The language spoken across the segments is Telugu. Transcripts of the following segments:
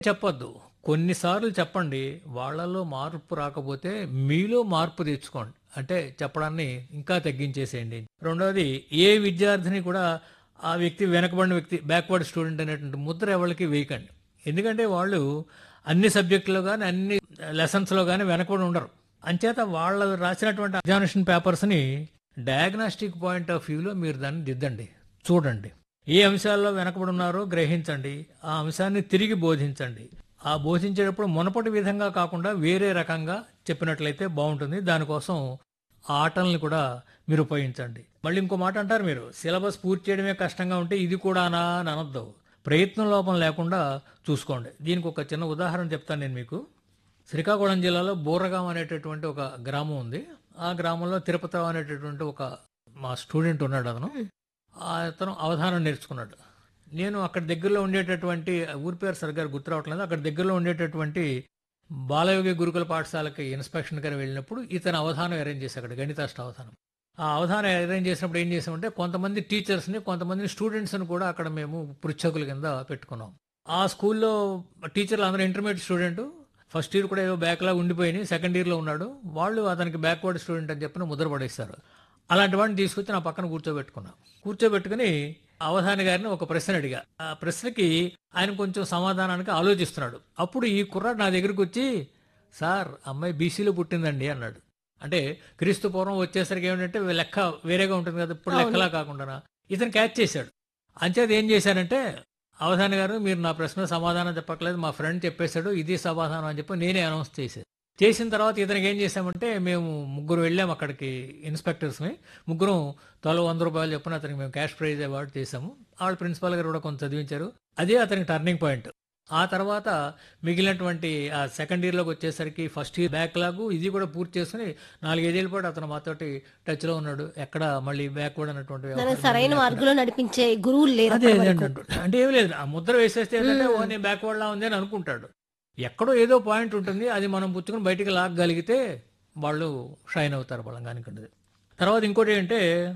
చెప్పొద్దు కొన్నిసార్లు చెప్పండి వాళ్ళలో మార్పు రాకపోతే మీలో మార్పు తెచ్చుకోండి అంటే చెప్పడాన్ని ఇంకా తగ్గించేసేయండి రెండవది ఏ విద్యార్థిని కూడా ఆ వ్యక్తి వెనకబడిన వ్యక్తి బ్యాక్వర్డ్ స్టూడెంట్ అనేటువంటి ముద్ర ఎవరికి వేయకండి ఎందుకంటే వాళ్ళు అన్ని సబ్జెక్టులో కానీ అన్ని లెసన్స్లో కానీ వెనకబడి ఉండరు అంచేత వాళ్ళు రాసినటువంటి ఎగ్జామినేషన్ పేపర్స్ని డయాగ్నాస్టిక్ పాయింట్ ఆఫ్ వ్యూలో మీరు దాన్ని దిద్దండి చూడండి ఏ అంశాల్లో వెనకబడి ఉన్నారో గ్రహించండి ఆ అంశాన్ని తిరిగి బోధించండి ఆ బోధించేటప్పుడు మునపటి విధంగా కాకుండా వేరే రకంగా చెప్పినట్లయితే బాగుంటుంది దానికోసం ఆ ఆటల్ని కూడా మీరు ఉపయోగించండి మళ్ళీ ఇంకో మాట అంటారు మీరు సిలబస్ పూర్తి చేయడమే కష్టంగా ఉంటే ఇది కూడానా అని అనొద్దు ప్రయత్నం లోపం లేకుండా చూసుకోండి దీనికి ఒక చిన్న ఉదాహరణ చెప్తాను నేను మీకు శ్రీకాకుళం జిల్లాలో బూరగాం అనేటటువంటి ఒక గ్రామం ఉంది ఆ గ్రామంలో తిరుపతిరావు అనేటటువంటి ఒక మా స్టూడెంట్ ఉన్నాడు అతను ఆ అతను అవధానం నేర్చుకున్నాడు నేను అక్కడ దగ్గరలో ఉండేటటువంటి ఊరి పేరు సరిగ్గా గుర్తు రావట్లేదు అక్కడ దగ్గరలో ఉండేటటువంటి బాలయోగి గురుకుల పాఠశాలకి ఇన్స్పెక్షన్ గారు వెళ్ళినప్పుడు ఇతను అవధానం అరేంజ్ చేశాడు అక్కడ గణితాష్ట అవధానం ఆ అవధానం అరేంజ్ చేసినప్పుడు ఏం చేసామంటే కొంతమంది టీచర్స్ని కొంతమంది స్టూడెంట్స్ని కూడా అక్కడ మేము పృచ్ఛకుల కింద పెట్టుకున్నాం ఆ స్కూల్లో టీచర్లు అందరూ ఇంటర్మీడియట్ స్టూడెంట్ ఫస్ట్ ఇయర్ కూడా ఏదో బ్యాక్లాగ్ ఉండిపోయినాయి సెకండ్ ఇయర్లో ఉన్నాడు వాళ్ళు అతనికి బ్యాక్వర్డ్ స్టూడెంట్ అని చెప్పిన ముద్ర పడేస్తారు అలాంటి వాడిని తీసుకొచ్చి నా పక్కన కూర్చోబెట్టుకున్నా కూర్చోబెట్టుకుని అవధాని గారిని ఒక ప్రశ్న అడిగా ఆ ప్రశ్నకి ఆయన కొంచెం సమాధానానికి ఆలోచిస్తున్నాడు అప్పుడు ఈ కుర్రాడు నా దగ్గరికి వచ్చి సార్ అమ్మాయి బీసీలో పుట్టిందండి అన్నాడు అంటే క్రీస్తు పూర్వం వచ్చేసరికి ఏమిటంటే లెక్క వేరేగా ఉంటుంది కదా ఇప్పుడు లెక్కలా కాకుండా ఇతను క్యాచ్ చేశాడు అంచేది ఏం చేశానంటే అవధాని గారు మీరు నా ప్రశ్న సమాధానం చెప్పట్లేదు మా ఫ్రెండ్ చెప్పేశాడు ఇది సమాధానం అని చెప్పి నేనే అనౌన్స్ చేశాను చేసిన తర్వాత ఇతనికి ఏం చేశామంటే మేము ముగ్గురు వెళ్ళాం అక్కడికి ఇన్స్పెక్టర్స్ని ముగ్గురం తలో వంద రూపాయలు చెప్పిన అతనికి మేము క్యాష్ ప్రైజ్ అవార్డు చేశాము వాళ్ళ ప్రిన్సిపాల్ గారు కూడా కొంత చదివించారు అదే అతనికి టర్నింగ్ పాయింట్ ఆ తర్వాత మిగిలినటువంటి ఆ సెకండ్ ఇయర్లోకి వచ్చేసరికి ఫస్ట్ ఇయర్ బ్యాక్లాగ్ ఇది కూడా పూర్తి చేసుకుని నాలుగైదేళ్ళ పాటు అతను మాతోటి టచ్లో ఉన్నాడు ఎక్కడ మళ్ళీ బ్యాక్వర్డ్ అన్నటువంటి నన్ను వ్యవహారం సరైన మార్గంలో నడిపించే గురువులు లేరు అదే అప్పటి అదే వరకు. అంటుంటాడు. అంటే ఏం లేదు ఆ ముద్ర వేసేస్తే ఏంటంటే ఓ నేను బ్యాక్వర్డ్ లా ఉంది అని అనుకుంటాడు ఎక్కడో ఏదో పాయింట్ ఉంటుంది అది మనం పుచ్చుకుని బయటికి లాగగలిగితే వాళ్ళు షైన్ అవుతారు బలంగానికండి తర్వాత ఇంకోటి ఏంటంటే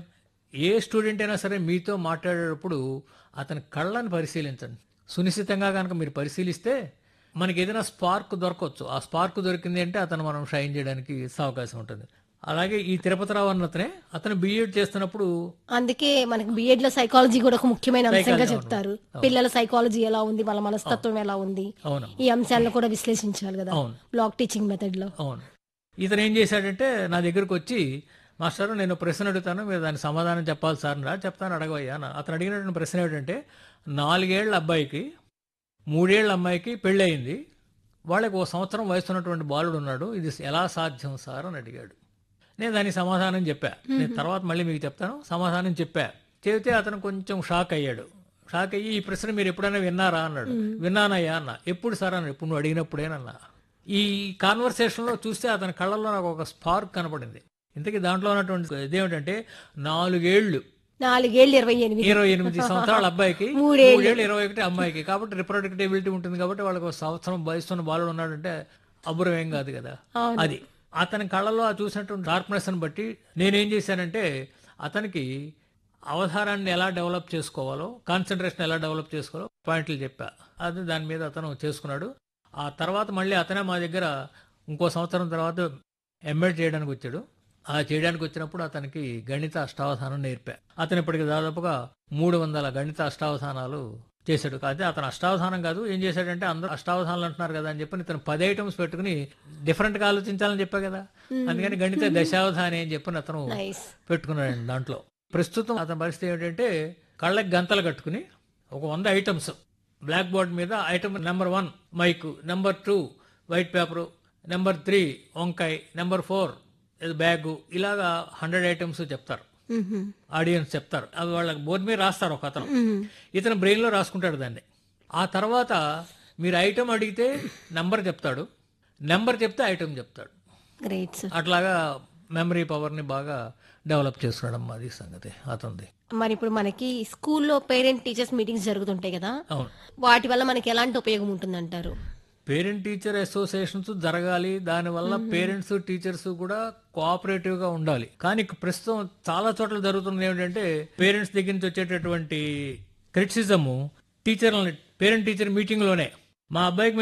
ఏ స్టూడెంట్ అయినా సరే మీతో మాట్లాడేటప్పుడు అతని కళ్ళని పరిశీలించండి సునిశ్చితంగా కనుక మీరు పరిశీలిస్తే మనకి ఏదైనా స్పార్క్ దొరకవచ్చు ఆ స్పార్క్ దొరికింది అంటే అతను మనం షైన్ చేయడానికి అవకాశం ఉంటుంది అలాగే ఈ తిరుపతిరావు అన్నతనే అతను బీఎడ్ చేస్తున్నప్పుడు అందుకే మనకి బిఎడ్ లో సైకాలజీ కూడా ఒక ముఖ్యమైన అంశంగా Psychology, చెప్తారు పిల్లల సైకాలజీ ఎలా ఉంది వాళ్ళ మనస్తత్వం ఎలా ఉంది అవును ఈ అంశాలను కూడా విశ్లేషించాలి కదా అవును బ్లాక్ టీచింగ్ మెథడ్ లో అవును ఇతను ఏం చేశాడంటే నా దగ్గరకు వచ్చి మాస్టర్ నేను ప్రశ్న అడుగుతాను మీరు దానికి సమాధానం చెప్పాలి సార్ రా చెప్తాను అడగవయ్యా అన్న అతను అడిగినటువంటి ప్రశ్న ఏమిటంటే నాలుగేళ్ల అబ్బాయికి మూడేళ్ల అమ్మాయికి పెళ్ళి అయింది వాళ్ళకి ఓ సంవత్సరం వయసు ఉన్నటువంటి బాలుడు ఉన్నాడు ఇది ఎలా సాధ్యం సార్ అని అడిగాడు నేను దానికి సమాధానం చెప్పా నేను తర్వాత మళ్ళీ మీకు చెప్తాను సమాధానం చెప్పా చెబితే అతను కొంచెం షాక్ అయ్యాడు షాక్ అయ్యి ఈ ప్రశ్న మీరు ఎప్పుడైనా విన్నారా అన్నాడు విన్నానయ్యా అన్న ఎప్పుడు సార్ అన్నాడు ఇప్పుడు నువ్వు అడిగినప్పుడేనన్నా ఈ కాన్వర్సేషన్లో చూస్తే అతని కళ్ళల్లో నాకు ఒక స్పార్క్ కనపడింది ఇంతకీ దాంట్లో ఉన్నటువంటి ఇదేమిటంటే నాలుగేళ్లు నాలుగేళ్ళు ఇరవై ఎనిమిది ఇరవై ఎనిమిది సంవత్సరాల అబ్బాయికి మూడేళ్ళు. మూడేళ్ళు ఇరవై ఒకటి అమ్మాయికి కాబట్టి రిప్రొడక్టివిటీ ఉంటుంది కాబట్టి వాళ్ళకి ఒక సంవత్సరం వయసున్న బాలుడు ఉన్నాడంటే అబ్బురం ఏం కాదు కదా అవును. అది అతని కళ్ళలో ఆ చూసినటువంటి డార్క్నెస్ ని బట్టి నేనేం చేశానంటే అతనికి అవధానాన్ని ఎలా డెవలప్ చేసుకోవాలో కాన్సన్ట్రేషన్ ఎలా డెవలప్ చేసుకోవాలో పాయింట్లు చెప్పా అది దాని మీద అతను చేసుకున్నాడు ఆ తర్వాత మళ్ళీ అతనే మా దగ్గర ఇంకో సంవత్సరం తర్వాత ఎంఎడ్ చేయడానికి వచ్చాడు ఆ చేయడానికి వచ్చినప్పుడు అతనికి గణిత అష్టావధానం నేర్పా అతను ఇప్పటికి దాదాపుగా మూడు వందల గణిత అష్టావధానాలు చేశాడు అయితే అతను అష్టావధానం కాదు ఏం చేశాడంటే అందరూ అష్టావధానాలు అంటున్నారు కదా అని చెప్పి ఇతను పది ఐటమ్స్ పెట్టుకుని డిఫరెంట్ గా ఆలోచించాలని చెప్పా కదా అందుకని గణిత దశావధాని అని చెప్పి అతను నైస్ పెట్టుకున్నాడు దాంట్లో ప్రస్తుతం అతని పరిస్థితి ఏంటంటే కళ్ళకి గంతలు కట్టుకుని ఒక వంద ఐటమ్స్ బ్లాక్ బోర్డ్ మీద item number one mike number two white paper number three వంకాయ నెంబర్ ఫోర్ బ్యాగు ఇలాగా హండ్రెడ్ ఐటమ్స్ చెప్తారు ఆడియన్స్ చెప్తారు అవి వాళ్ళకి బోర్డు మీద రాస్తారు ఒక అతను ఇతను బ్రెయిన్లో రాసుకుంటాడు దాన్ని ఆ తర్వాత మీరు ఐటమ్ అడిగితే నెంబర్ చెప్తాడు నెంబర్ చెప్తే ఐటమ్ చెప్తాడు గ్రేట్ సార్ అట్లాగా మెమరీ పవర్ని బాగా డెవలప్ చేసుకున్నాడు అమ్మా అది సంగతి అతనిది మరి ఇప్పుడు మనకి స్కూల్లో పేరెంట్ టీచర్స్ మీటింగ్స్ జరుగుతుంటాయి కదా అవును వాటి వల్ల మనకి ఎలాంటి ఉపయోగం ఉంటుందంటారు పేరెంట్ టీచర్ అసోసియేషన్స్ జరగాలి దానివల్ల పేరెంట్స్ టీచర్స్ కూడా కోఆపరేటివ్ గా ఉండాలి కానీ ప్రస్తుతం చాలా చోట్ల జరుగుతున్నది ఏమిటంటే పేరెంట్స్ దగ్గర నుంచి వచ్చేటటువంటి క్రిటిసిజము టీచర్లని పేరెంట్ టీచర్ మీటింగ్ లోనే మా అబ్బాయికి